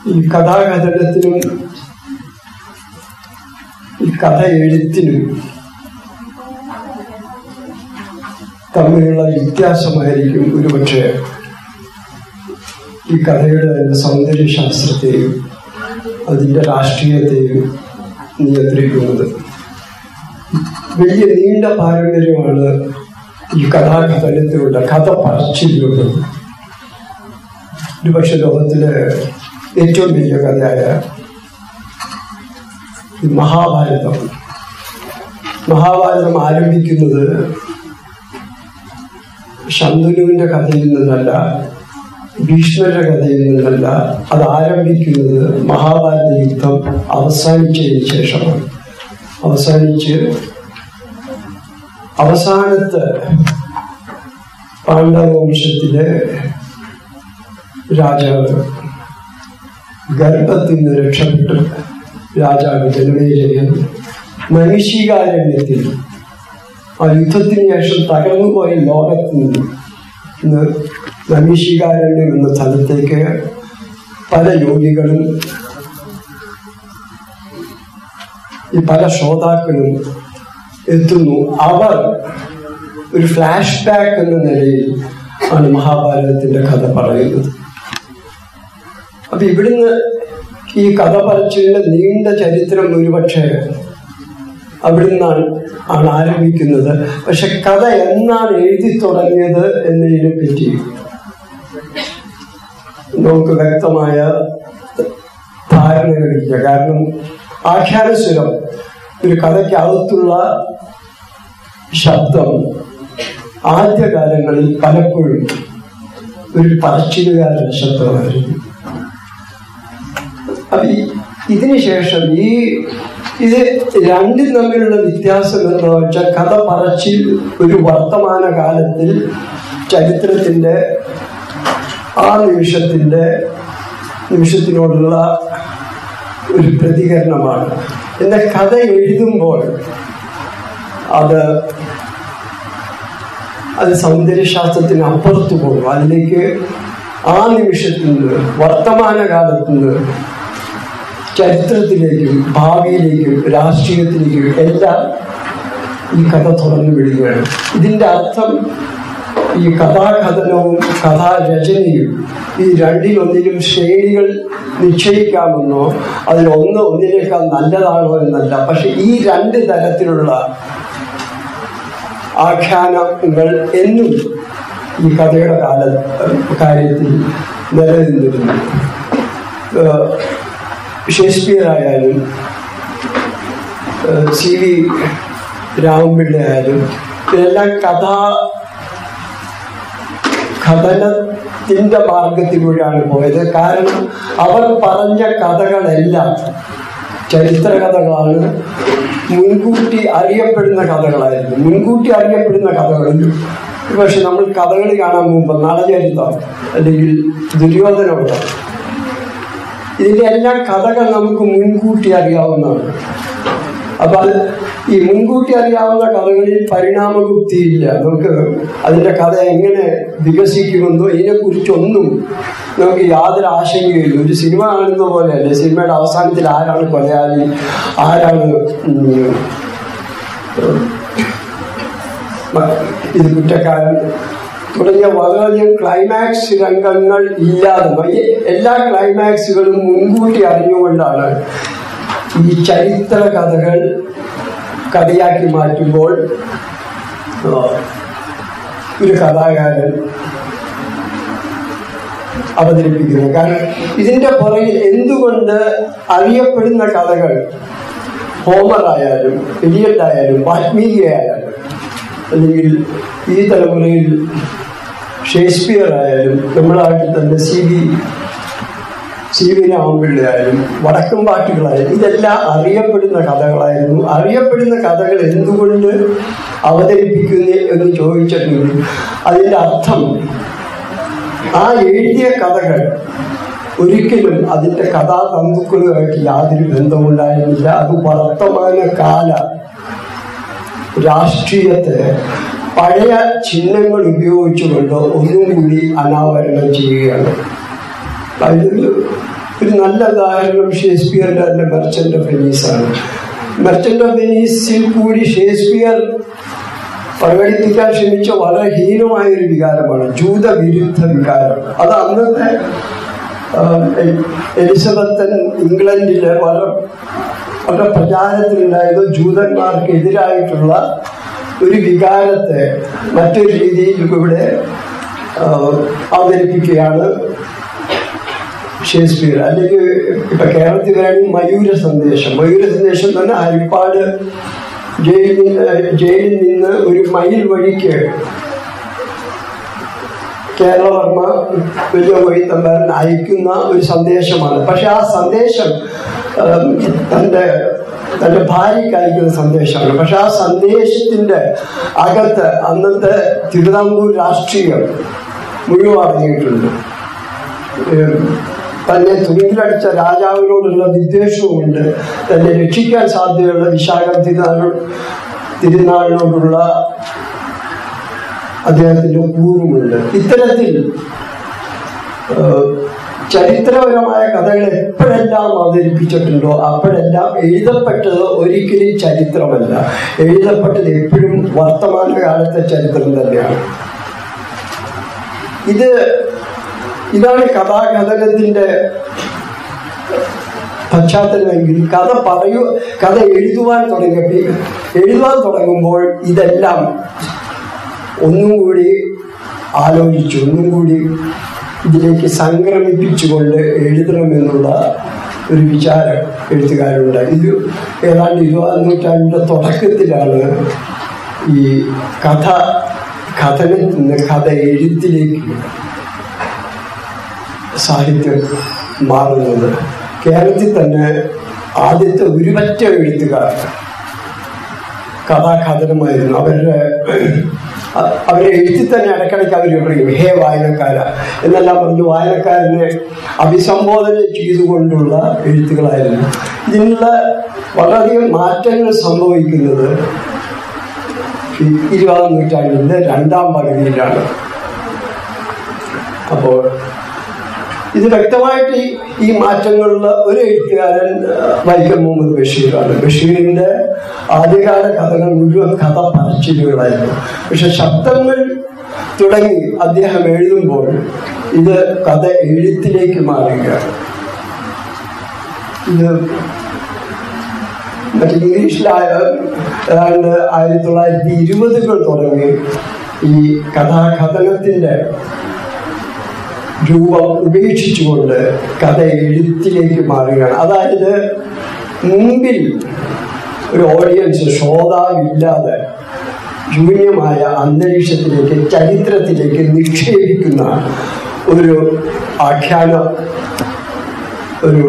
ഈ കഥാകഥനത്തിനും ഈ കഥ എഴുത്തിനും തമ്മിലുള്ള വ്യത്യാസമായിരിക്കും ഒരുപക്ഷെ ഈ കഥയുടെ തന്നെ സൗന്ദര്യശാസ്ത്രത്തെയും അതിൻ്റെ രാഷ്ട്രീയത്തെയും നിയന്ത്രിക്കുന്നത് വലിയ നീണ്ട പാരമ്പര്യമാണ് ഈ കഥാകഥനത്തിലുള്ള കഥ പറച്ചിലുള്ളത് ഒരുപക്ഷെ ലോകത്തിലെ ഏറ്റവും വലിയ കഥയായ ഈ മഹാഭാരതം മഹാഭാരതം ആരംഭിക്കുന്നത് ശന്തനുവിന്റെ കഥയിൽ നിന്നല്ല ഭീഷ്മരുടെ കഥയിൽ നിന്നല്ല അത് ആരംഭിക്കുന്നത് മഹാഭാരത യുദ്ധം അവസാനിച്ചതിന് ശേഷമാണ് അവസാനിച്ച് അവസാനത്തെ പാണ്ഡവവംശത്തിലെ രാജാവ് ഗർഭത്തിൽ നിന്ന് രക്ഷപ്പെട്ട് രാജാവ് ജനമേജയൻ മനുഷ്യകാരണ്യത്തിൽ ആ യുദ്ധത്തിന് ശേഷം തകർന്നുപോയ ലോകത്തിൽ നിന്ന് ഇന്ന് നമീഷികാരണ്യം എന്ന സ്ഥലത്തേക്ക് പല യോഗികളും ഈ പല ശ്രോതാക്കളും എത്തുന്നു അവർ ഒരു ഫ്ലാഷ് ബാക്ക് എന്ന നിലയിൽ ആണ് മഹാഭാരതത്തിന്റെ കഥ പറയുന്നത് അപ്പൊ ഇവിടുന്ന് ഈ കഥ പറച്ചിലിന്റെ നീണ്ട ചരിത്രം ഒരുപക്ഷെ അവിടുന്നാണ് ആണ് ആരംഭിക്കുന്നത് പക്ഷെ കഥ എന്നാണ് എഴുതി തുടങ്ങിയത് എന്നതിനെ പറ്റി നമുക്ക് വ്യക്തമായ ധാരണകളില്ല കാരണം ആഖ്യാനസ്വരം ഒരു കഥയ്ക്കകത്തുള്ള ശബ്ദം ആദ്യകാലങ്ങളിൽ പലപ്പോഴും ഒരു പറച്ചിലുകാരുടെ ശബ്ദമായിരുന്നു അപ്പൊ ഈ ഇതിനുശേഷം ഈ ഇത് രണ്ടും തമ്മിലുള്ള വ്യത്യാസം എന്ന് വെച്ചാൽ കഥ പറച്ചിൽ ഒരു വർത്തമാന കാലത്തിൽ ചരിത്രത്തിന്റെ ആ നിമിഷത്തിന്റെ നിമിഷത്തിനോടുള്ള ഒരു പ്രതികരണമാണ് എന്നാൽ കഥ എഴുതുമ്പോൾ അത് അത് സൗന്ദര്യശാസ്ത്രത്തിന് അപ്പുറത്ത് പോകും അതിലേക്ക് ആ നിമിഷത്തിൽ നിന്ന് വർത്തമാന കാലത്ത് നിന്ന് ചരിത്രത്തിലേക്കും ഭാവിയിലേക്കും രാഷ്ട്രീയത്തിലേക്കും എല്ലാം ഈ കഥ തുറന്നു വിടുകയാണ് ഇതിന്റെ അർത്ഥം ഈ കഥാകഥനവും കഥാരചനയും ഈ രണ്ടിലൊന്നിലും ശ്രേണികൾ നിശ്ചയിക്കാമെന്നോ അതിലൊന്ന് ഒന്നിനേക്കാൾ നല്ലതാണോ എന്നല്ല പക്ഷെ ഈ രണ്ട് തരത്തിലുള്ള ആഖ്യാനങ്ങൾ എന്നും ഈ കഥയുടെ കാല കാര്യത്തിൽ നിലനിന്നിരുന്നു ഏഹ് ഷേക്സ്പിയർ ആയാലും ഏഹ് സി വി രാമപിള്ള ആയാലും ഇതെല്ലാം കഥാ കഥനത്തിന്റെ മാർഗത്തിലൂടെയാണ് പോയത് കാരണം അവർ പറഞ്ഞ കഥകളെല്ലാം ചരിത്ര കഥകളാണ് മുൻകൂട്ടി അറിയപ്പെടുന്ന കഥകളായിരുന്നു മുൻകൂട്ടി അറിയപ്പെടുന്ന കഥകളിൽ പക്ഷെ നമ്മൾ കഥകളി കാണാൻ പോകുമ്പോൾ നളചരിതം അല്ലെങ്കിൽ ദുര്യോധനോടം ഇതിന്റെ എല്ലാ കഥകൾ നമുക്ക് മുൻകൂട്ടി അറിയാവുന്നതാണ് അപ്പൊ അത് ഈ മുൻകൂട്ടി അറിയാവുന്ന കഥകളിൽ പരിണാമഗുപ്തിയില്ല നമുക്ക് അതിന്റെ കഥ എങ്ങനെ വികസിക്കുമെന്നോ ഇതിനെക്കുറിച്ചൊന്നും നമുക്ക് യാതൊരു ആശങ്കയില്ല ഒരു സിനിമ കാണുന്ന പോലെയല്ലേ സിനിമയുടെ അവസാനത്തിൽ ആരാണ് കൊലയാളി ആരാണ് ഉം, മ- ഇത് കുറ്റക്കാരൻ തുടങ്ങിയ വളരെയധികം ക്ലൈമാക്സ് രംഗങ്ങൾ ഇല്ലാതെ ഈ എല്ലാ ക്ലൈമാക്സുകളും മുൻകൂട്ടി അറിഞ്ഞുകൊണ്ടാണ് ഈ ചരിത്ര കഥകൾ കഥയാക്കി മാറ്റുമ്പോൾ ആ, ഒരു കഥാകാരൻ അവതരിപ്പിക്കുന്നത് കാരണം ഇതിന്റെ പുറകിൽ എന്തുകൊണ്ട് അറിയപ്പെടുന്ന കഥകൾ ഹോമർ ആയാലും എലിയട്ട് ആയാലും വാൽമീകി ആയാലും അല്ലെങ്കിൽ ഈ തലമുറയിൽ ഷേക്സ്പിയർ ആയാലും നമ്മളായിട്ട് തന്നെ സി ബി സി വി രാമപിള്ളയായാലും വടക്കും പാട്ടുകളായാലും ഇതെല്ലാം അറിയപ്പെടുന്ന കഥകളായിരുന്നു അറിയപ്പെടുന്ന കഥകൾ എന്തുകൊണ്ട് അവതരിപ്പിക്കുന്നു എന്ന് ചോദിച്ചിട്ടുണ്ട് അതിൻ്റെ അർത്ഥം ആ എഴുതിയ കഥകൾ ഒരിക്കലും അതിന്റെ കഥാതന്തുക്കളുമായിട്ട് യാതൊരു ബന്ധമുണ്ടായിരുന്നില്ല അത് വർത്തമാന കാല രാഷ്ട്രീയത്തെ പഴയ ചിഹ്നങ്ങൾ ഉപയോഗിച്ചുകൊണ്ട് ഒന്നും കൂടി അനാവരണം ചെയ്യുകയാണ് അതിലൊരു ഒരു നല്ല ഉദാഹരണം ഷേക്സ്പിയറിന്റെ തന്നെ മെർച്ചന്റ് ഓഫ് വെനീസ് ആണ് മെർച്ചന്റ് ഓഫ് വെനീസിൽ കൂടി ഷേക്സ്പിയർ പ്രകടിപ്പിക്കാൻ ശ്രമിച്ച വളരെ ഹീനമായ ഒരു വികാരമാണ് ജൂതവിരുദ്ധ വികാരം അത് അന്നത്തെ ആം, എ- എലിസബത്തൻ ഇംഗ്ലണ്ടിലെ വളരെ വളരെ പ്രചാരത്തിലുണ്ടായത് ജൂതന്മാർക്ക് എതിരായിട്ടുള്ള ഒരു വികാരത്തെ മറ്റൊരു രീതിയിൽ ഇവിടെ ആ, അവതരിപ്പിക്കുകയാണ് ഷേക്സ്പിയർ അല്ലെങ്കിൽ ഇപ്പൊ കേരളത്തിൽ വേണമെങ്കിൽ മയൂര സന്ദേശം മയൂര സന്ദേശം തന്നെ ഹരിപ്പാട് ജയിലിൽ നിന്ന് ജയിലിൽ നിന്ന് ഒരു മൈൽ വഴിക്ക് കേരളവർമ്മ വലിയ വൈത്തമ്പരൻ അയക്കുന്ന ഒരു സന്ദേശമാണ് പക്ഷെ ആ സന്ദേശം ഉം, തൻ്റെ തൻ്റെ ഭാര്യയ്ക്ക് അയക്കുന്ന സന്ദേശമാണ് പക്ഷെ ആ സന്ദേശത്തിന്റെ അകത്ത് അന്നത്തെ തിരുവിതാംകൂർ രാഷ്ട്രീയം മുഴുവൻ അടങ്ങിയിട്ടുണ്ട് ഉം, തന്നെ തുണിയിലടിച്ച രാജാവിനോടുള്ള വിദ്വേഷവുമുണ്ട് തന്നെ രക്ഷിക്കാൻ സാധ്യതയുള്ള വിശാഖം തിരുനാൾ തിരുനാളിനോടുള്ള അദ്ദേഹത്തിന്റെ കൂറുമുണ്ട് ഇത്തരത്തിൽ ഏഹ്, ചരിത്രപരമായ കഥകൾ എപ്പോഴെല്ലാം അവതരിപ്പിച്ചിട്ടുണ്ടോ അപ്പോഴെല്ലാം എഴുതപ്പെട്ടത് ഒരിക്കലും ചരിത്രമല്ല എഴുതപ്പെട്ടത് എപ്പോഴും വർത്തമാനകാലത്തെ ചരിത്രം തന്നെയാണ് ഇത് ഇതാണ് കഥാകഥനത്തിന്റെ പശ്ചാത്തലമെങ്കിൽ കഥ പറയൂ കഥ എഴുതുവാൻ തുടങ്ങിയ എഴുതുവാൻ തുടങ്ങുമ്പോൾ ഇതെല്ലാം ഒന്നും കൂടി ആലോചിച്ചു ഒന്നും കൂടി ഇതിലേക്ക് സംക്രമിപ്പിച്ചുകൊണ്ട് എഴുതണമെന്നുള്ള ഒരു വിചാരം എഴുത്തുകാരുണ്ട് ഇത് ഏതാണ്ട് ഇരുപതാം നൂറ്റാണ്ടിൻ്റെ തുടക്കത്തിലാണ് ഈ കഥ കഥനത്തിൽ നിന്ന് കഥ എഴുത്തിലേക്ക് സാഹിത്യം മാറുന്നത് കേരളത്തിൽ തന്നെ ആദ്യത്തെ ഒരുപറ്റ എഴുത്തുകാർ കഥാകഥനമായിരുന്നു അവരുടെ അ- അവരെ എഴുത്തിൽ തന്നെ ഇടയ്ക്കിടയ്ക്ക് അവർ പറയും ഹേ വായനക്കാര എന്നെല്ലാം പറഞ്ഞ് വായനക്കാരനെ അഭിസംബോധന ചെയ്തുകൊണ്ടുള്ള എഴുത്തുകളായിരുന്നു ഇതിനുള്ള വളരെയധികം മാറ്റങ്ങൾ സംഭവിക്കുന്നത് ഈ ഇരുപതാം നൂറ്റാണ്ടിന്റെ രണ്ടാം പകുതിയിലാണ് അപ്പോൾ ഇത് വ്യക്തമായിട്ട് ഈ- ഈ മാറ്റങ്ങളുള്ള ഒരു എഴുത്തുകാരൻ ആ, വൈക്കം മുഹമ്മദ് ബഷീറാണ് ബഷീറിന്റെ ആദ്യകാല കഥകൾ മുഴുവൻ കഥ പറച്ചിലുകളായിരുന്നു പക്ഷെ ശബ്ദങ്ങൾ തുടങ്ങി അദ്ദേഹം എഴുതുമ്പോൾ ഇത് കഥ എഴുത്തിലേക്ക് മാറുകയാണ് ഇത് മറ്റേ ഇംഗ്ലീഷിലായ ഏതാണ്ട് ആയിരത്തി തൊള്ളായിരത്തി ഇരുപതുകൾ തുടങ്ങി ഈ കഥാകഥനത്തിന്റെ രൂപം ഉപേക്ഷിച്ചുകൊണ്ട് കഥ എഴുത്തിലേക്ക് മാറുകയാണ് അതായത് മുമ്പിൽ ഒരു ഓഡിയൻസ് ശ്രോതാവില്ലാതെ ശൂന്യമായ അന്തരീക്ഷത്തിലേക്ക് ചരിത്രത്തിലേക്ക് നിക്ഷേപിക്കുന്ന ഒരു ആഖ്യാന ഒരു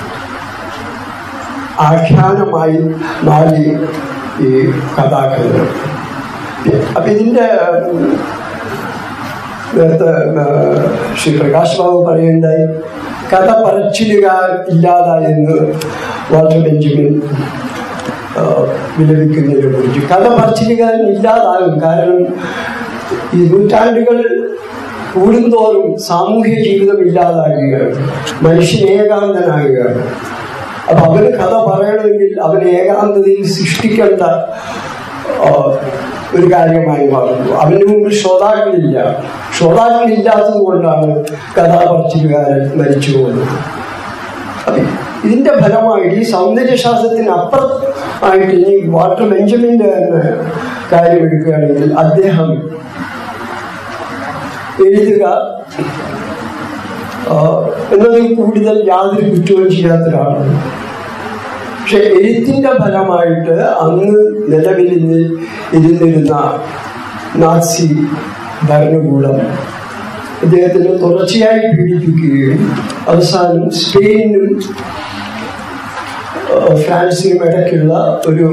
ആഖ്യാനമായി മാറി ഈ കഥാകഥനം അപ്പൊ ഇതിന്റെ ഉം, നേരത്തെ ആ, ശ്രീ പ്രകാശ് ബാബു പറയുണ്ടായി കഥ പറച്ചിലുകാർ ഇല്ലാതായെന്ന് വാൾട്ടർ ബെഞ്ചമിൻ ആ, വിലപിക്കുന്നതിനെ കുറിച്ച് കഥ പറച്ചിലുകാരൻ ഇല്ലാതാകും കാരണം ഈ നൂറ്റാണ്ടുകൾ കൂടുന്തോറും സാമൂഹ്യ ജീവിതം ഇല്ലാതാകുകയാണ് മനുഷ്യൻ ഏകാന്തനാകുകയാണ് അപ്പൊ അവന് കഥ പറയണമെങ്കിൽ അവൻ ഏകാന്തതയിൽ സൃഷ്ടിക്കേണ്ട ആ, ഒരു കാര്യമായി മാറുന്നു അവന് മുമ്പിൽ ശ്രോതാക്കളില്ല ശ്രോതാക്കളില്ലാത്തത് കൊണ്ടാണ് കഥാപറച്ചിലുകാരൻ മരിച്ചു പോകുന്നത് അപ്പൊ ഇതിന്റെ ഫലമായിട്ട് ഈ സൗന്ദര്യശാസ്ത്രത്തിന് അപ്പുറമായിട്ട് ഇനി വാട്ടർ ബെഞ്ചമിന്റെ തന്നെ കാര്യം എടുക്കുകയാണെങ്കിൽ അദ്ദേഹം എഴുതുക ആ, എന്നതിൽ കൂടുതൽ യാതൊരു കുറ്റവും ചെയ്യാത്ത ഒരാളാണ് പക്ഷെ എഴുത്തിന്റെ ഫലമായിട്ട് അന്ന് നിലവിൽ ഇന്ന് ഇരുന്നിരുന്ന നാസി ഭരണകൂടം അദ്ദേഹത്തിനെ തുടർച്ചയായി പീഡിപ്പിക്കുകയും അവസാനം സ്പെയിനും ആ, ഫ്രാൻസിനും ഇടയ്ക്കുള്ള ഒരു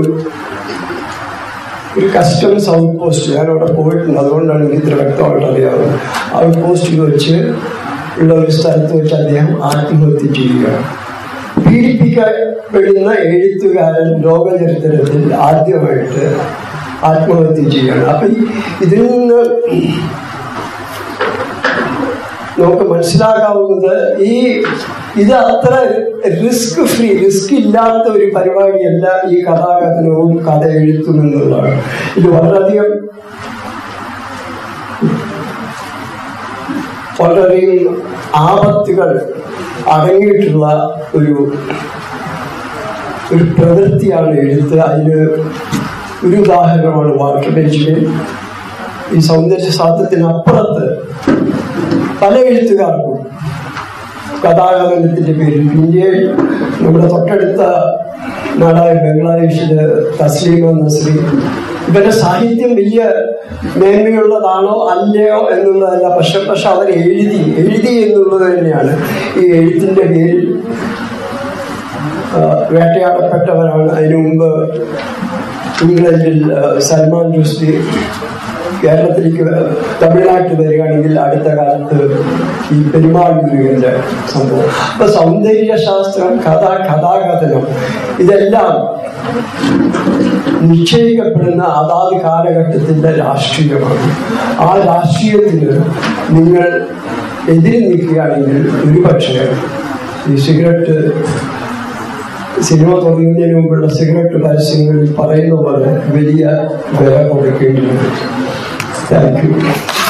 ഒരു കസ്റ്റംസ് ഔട്ട് പോസ്റ്റ് ഞാൻ അവിടെ പോയിട്ടുണ്ട് അതുകൊണ്ടാണ് എനിക്ക് ഇത്ര വ്യക്തമായിട്ട് അറിയാവുന്നത് ഔട്ട് പോസ്റ്റിൽ വെച്ച് ഉള്ള ഒരു സ്ഥലത്ത് വെച്ച് അദ്ദേഹം ആത്മഹത്യ ചെയ്യുകയാണ് പീഡിപ്പിക്കപ്പെടുന്ന എഴുത്തുകാരൻ ലോകചരിത്രത്തിൽ ആദ്യമായിട്ട് ആത്മഹത്യ ചെയ്യുകയാണ് അപ്പൊ ഈ- ഇതിൽ നിന്ന് നമുക്ക് മനസ്സിലാക്കാവുന്നത് ഈ ഇത് അത്ര റിസ്ക് ഫ്രീ റിസ്ക് ഇല്ലാത്ത ഒരു പരിപാടിയല്ല ഈ കഥാകഥനവും കഥ എഴുത്തും എന്നുള്ളതാണ് ഇത് വളരെയധികം വളരെയധികം ആപത്തുകൾ അടങ്ങിയിട്ടുള്ള ഒരു ഒരു പ്രവൃത്തിയാണ് എഴുത്ത് അതിന് ഒരു ഉദാഹരണമാണ് വാട്ടർ ബെഞ്ചിൽ ഈ സൗന്ദര്യ ശാസ്ത്രത്തിനപ്പുറത്ത് പല എഴുത്തുകാർക്കും കഥാകഥനത്തിന്റെ പേരിൽ ഇന്ത്യയിൽ നമ്മുടെ തൊട്ടടുത്ത നാടായ ബംഗ്ലാദേശില് തസ്ലീമ നസ്രി ഇവരുടെ സാഹിത്യം വലിയ മേന്മയുള്ളതാണോ അല്ലയോ എന്നുള്ളതല്ല പക്ഷെ പക്ഷെ അവർ എഴുതി എഴുതി എന്നുള്ളത് തന്നെയാണ് ഈ എഴുത്തിന്റെ പേരിൽ ആ, വേട്ടയാടപ്പെട്ടവരാണ് അതിനു മുമ്പ് ഇംഗ്ലണ്ടിൽ ആ, സൽമാൻ റുഷ്ദി കേരളത്തിലേക്ക് വ- തമിഴ്നാട്ടിൽ വരികയാണെങ്കിൽ അടുത്ത കാലത്ത് ഈ പെരുമാൾ മുരുകന്റെ സംഭവം അപ്പൊ സൗന്ദര്യ ശാസ്ത്രം കഥ കഥാകഥനം ഇതെല്ലാം നിശ്ചയിക്കപ്പെടുന്ന അതാത് കാലഘട്ടത്തിന്റെ രാഷ്ട്രീയമാണ് ആ രാഷ്ട്രീയത്തിന് നിങ്ങൾ എതിര് നിൽക്കുകയാണെങ്കിൽ ഒരുപക്ഷെ ഈ സിഗരറ്റ് സിനിമ തുടങ്ങുന്നതിന് മുമ്പുള്ള സിഗരറ്റ് പരസ്യങ്ങളിൽ പറയുന്ന പോലെ വലിയ വില കൊടുക്കേണ്ടി വരും താങ്ക് യു